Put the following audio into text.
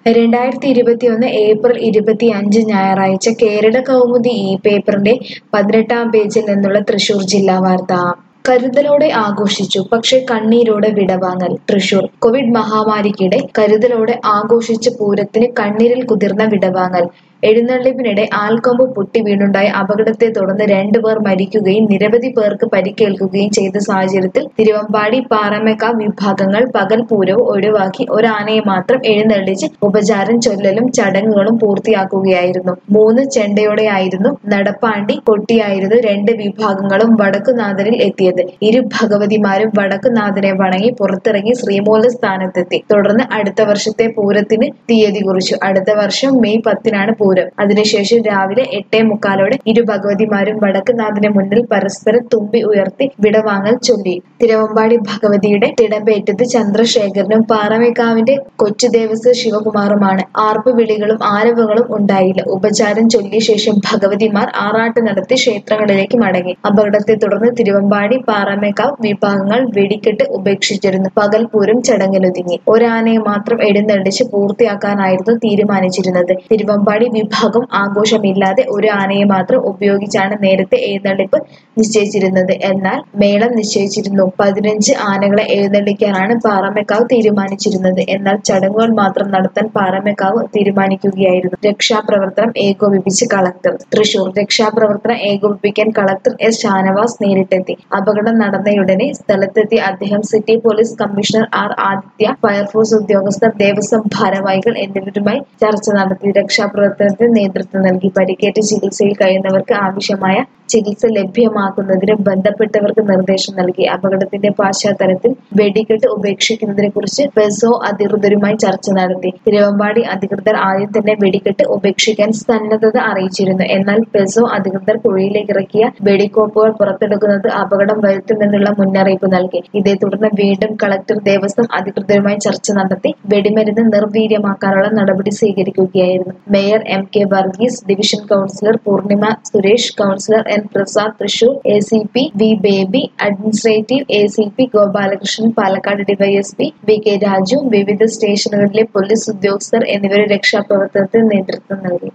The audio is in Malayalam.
രണ്ടായിരത്തി ഇരുപത്തിയൊന്ന് ഏപ്രിൽ ഇരുപത്തിയഞ്ച് ഞായറാഴ്ച കേരള കൗമുദി ഈ പേപ്പറിന്റെ പതിനെട്ടാം പേജിൽ നിന്നുള്ള തൃശൂർ ജില്ലാ വാർത്ത കരുതലോടെ ആഘോഷിച്ചു പക്ഷേ കണ്ണീരോടെ വിടവാങ്ങൽ തൃശൂർ കോവിഡ് മഹാമാരിക്കിടെ കരുതലോടെ ആഘോഷിച്ച പൂരത്തിന് കണ്ണീരിൽ കുതിർന്ന വിടവാങ്ങൽ എഴുന്നള്ളിപ്പിനിടെ ആൽക്കൊമ്പ് പൊട്ടി വീണുണ്ടായ അപകടത്തെ തുടർന്ന് രണ്ടുപേർ മരിക്കുകയും നിരവധി പേർക്ക് പരിക്കേൽക്കുകയും ചെയ്ത സാഹചര്യത്തിൽ തിരുവമ്പാടി പാറമേക്കാവ് വിഭാഗങ്ങൾ പകൽ പൂരവും ഒഴിവാക്കി ഒരാനയെ മാത്രം എഴുന്നള്ളിച്ച് ഉപചാരം ചൊല്ലലും ചടങ്ങുകളും പൂർത്തിയാക്കുകയായിരുന്നു മൂന്ന് ചെണ്ടയോടെയായിരുന്നു നടപ്പാണ്ടി കൊട്ടിയായിരുന്നു രണ്ട് വിഭാഗങ്ങളും വടക്കുനാഥനിൽ എത്തിയത് ഇരു ഭഗവതിമാരും വടക്കുനാഥനെ വണങ്ങി പുറത്തിറങ്ങി ശ്രീമൂല സ്ഥാനത്തെത്തി തുടർന്ന് അടുത്ത വർഷത്തെ പൂരത്തിന് തീയതി കുറിച്ചു അടുത്ത വർഷം മെയ് പത്തിനാണ് പൂരം അതിനുശേഷം രാവിലെ എട്ടേ മുക്കാലോടെ ഇരു ഭഗവതിമാരും വടക്കുനാഥന് മുന്നിൽ പരസ്പരം തുമ്പി ഉയർത്തി വിടവാങ്ങൽ ചൊല്ലി തിരുവമ്പാടി ഭഗവതിയുടെ തിടമ്പേറ്റത് ചന്ദ്രശേഖരനും പാറമേക്കാവിന്റെ കൊച്ചു ദേവസ്വ ശിവകുമാറുമാണ് ആർപ്പ് വിളികളും ആരവങ്ങളും ഉണ്ടായില്ല ഉപചാരം ചൊല്ലിയ ശേഷം ഭഗവതിമാർ ആറാട്ട് നടത്തി ക്ഷേത്രങ്ങളിലേക്ക് മടങ്ങി അപകടത്തെ തുടർന്ന് തിരുവമ്പാടി പാറമേക്കാവ് വിഭാഗങ്ങൾ വെടിക്കെട്ട് ഉപേക്ഷിച്ചിരുന്നു പകൽപൂരം ചടങ്ങിലൊതുങ്ങി ഒരാനയെ മാത്രം എഴുന്നള്ളിച്ച് പൂർത്തിയാക്കാനായിരുന്നു തീരുമാനിച്ചിരുന്നത് തിരുവമ്പാടി വിഭാഗം ആഘോഷമില്ലാതെ ഒരു ആനയെ മാത്രം ഉപയോഗിച്ചാണ് നേരത്തെ എഴുന്നള്ളിപ്പ് നിശ്ചയിച്ചിരുന്നത് എന്നാൽ മേളം നിശ്ചയിച്ചിരുന്നു പതിനഞ്ച് ആനകളെ എഴുന്നള്ളിക്കാനാണ് പാറമേക്കാവ് തീരുമാനിച്ചിരുന്നത് എന്നാൽ ചടങ്ങുകൾ മാത്രം നടത്താൻ പാറമേക്കാവ് തീരുമാനിക്കുകയായിരുന്നു രക്ഷാപ്രവർത്തനം ഏകോപിപ്പിച്ച് കളക്ടർ തൃശൂർ രക്ഷാപ്രവർത്തനം ഏകോപിപ്പിക്കാൻ കളക്ടർ എസ് ഷാനവാസ് നേരിട്ടെത്തി അപകടം നടന്നയുടനെ സ്ഥലത്തെത്തിയ അദ്ദേഹം city police commissioner R Adithya fire force ഉദ്യോഗസ്ഥർ ദേവസ്വം ഭാരവാഹികൾ എന്നിവരുമായി ചർച്ച നടത്തി രക്ഷാപ്രവർത്തനത്തിന് നേതൃത്വം നൽകി പരിക്കേറ്റ് ചികിത്സയിൽ കഴിയുന്നവർക്ക് ആവശ്യമായ ചികിത്സ ലഭ്യമാക്കുന്നതിന് ബന്ധപ്പെട്ടവർക്ക് നിർദ്ദേശം നൽകി അപകടത്തിന്റെ പശ്ചാത്തലത്തിൽ വെടിക്കെട്ട് ഉപേക്ഷിക്കുന്നതിനെ കുറിച്ച് പെസോ അധികൃതരുമായി ചർച്ച നടത്തി തിരുവമ്പാടി അധികൃതർ ആദ്യം തന്നെ വെടിക്കെട്ട് ഉപേക്ഷിക്കാൻ സന്നദ്ധത അറിയിച്ചിരുന്നു എന്നാൽ പെസോ അധികൃതർ പുഴയിലേക്ക് ഇറക്കിയ വെടിക്കോപ്പുകൾ പുറത്തെടുക്കുന്നത് അപകടം വരുത്തുമെന്നുള്ള മുന്നറിയിപ്പ് നൽകി ഇതേ തുടർന്ന് വീണ്ടും കളക്ടർ ദേവസ്വം അധികൃതരുമായി ചർച്ച നടത്തി വെടിമരുന്ന് നിർവീര്യമാക്കാനുള്ള നടപടി സ്വീകരിക്കുകയായിരുന്നു mayor M K Varghese division councillor Poornima Suresh councillor N Prasad Thrissur A C P V Baby administrative A C P Gopalakrishnan Palakkad DYSP V K Raju വിവിധ സ്റ്റേഷനുകളിലെ പോലീസ് ഉദ്യോഗസ്ഥർ എന്നിവർ രക്ഷാപ്രവർത്തനത്തിന് നേതൃത്വം നൽകി